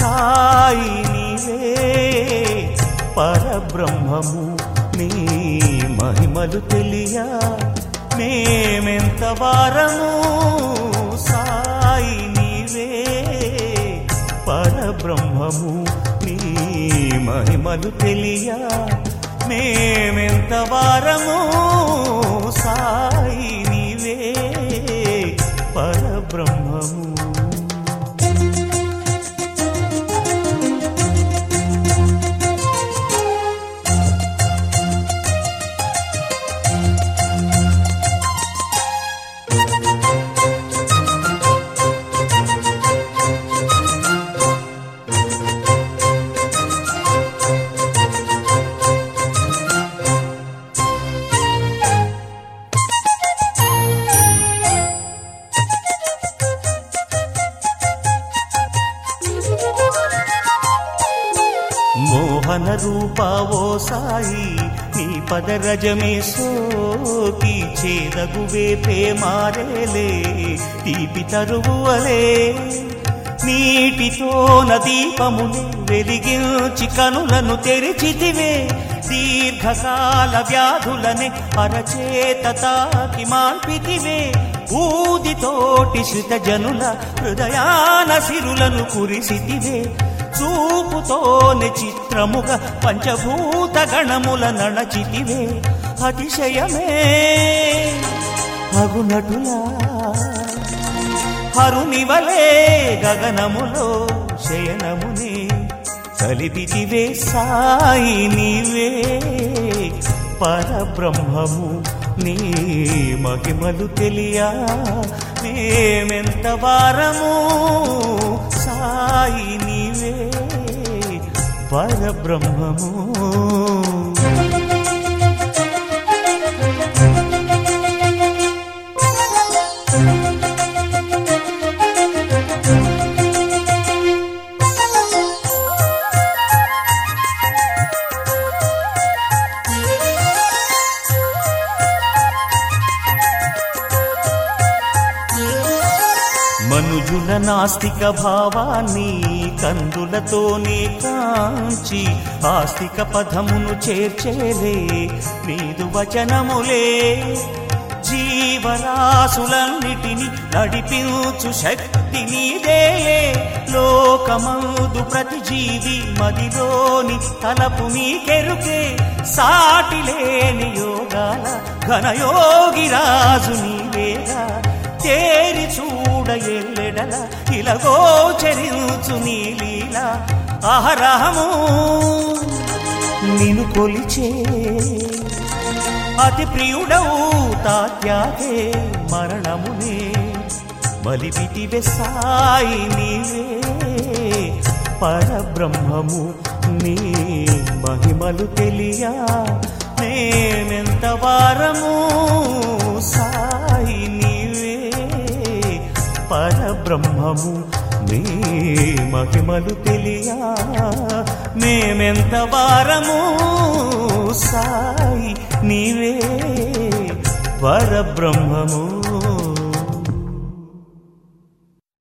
సాయి నీవే పరబ్రహ్మము నీ మహిమలు తెలియ మేమెంత వారము సాయి నీవే పరబ్రహ్మము నీ మహిమలు తెలియ మేమెంత వారము సాయి నీవే పరబ్రహ్మము మోహన రూపావో సాయి నీ పదరజమే సోకి చేదగువే ప్రేమారేలే తీపి తరువువలే నీటితోన దీపముని వెలిగించి కనులను తెరిచితివే దీర్ఘకాల వ్యాధులనే అరచేత తాకి మాన్పితివే ఊదితోటి శృత జనుల హృదయాన సిరులను కురిసితివే చూపుతోనే చిత్రముగా పంచభూత గణముల నడచితివే అతిశయమే అగునటులా హరునివలే గగనములో శయనమునే కలిపితివే సాయి నీవే పరబ్రహ్మము నీ మహిమలు తెలియా మేమెంత వారము సాయి నీవే పరబ్రహ్మము మనుజుల నాస్తిక భావాన్ని కందులతోనే కాంచి ఆస్తిక పదమును చేర్చేలే నీదు వచనములే జీవరాశులన్నిటిని నడిపించు శక్తి నీదే లోకమందు ప్రతి జీవి మదిలోని తలపు నీకెరుకే సాటి లేని యోగాల ఘనయోగి రాజు నీవేగా తేరి చూడ ఎల్లెడల ఇలగోచరించు నీ లీల అహరహము నిను కొలిచే అతి ప్రియుడవు తాత్యాగే మరణమునే బలిపిటివే సాయి నీవే పరబ్రహ్మము నీ మహిమలు తెలియా మేమెంత వారము సాయి నీవే పరబ్రహ్మము నీ మహిమలు తెలియా మేమెంత వారము సాయి నీవే పరబ్రహ్మము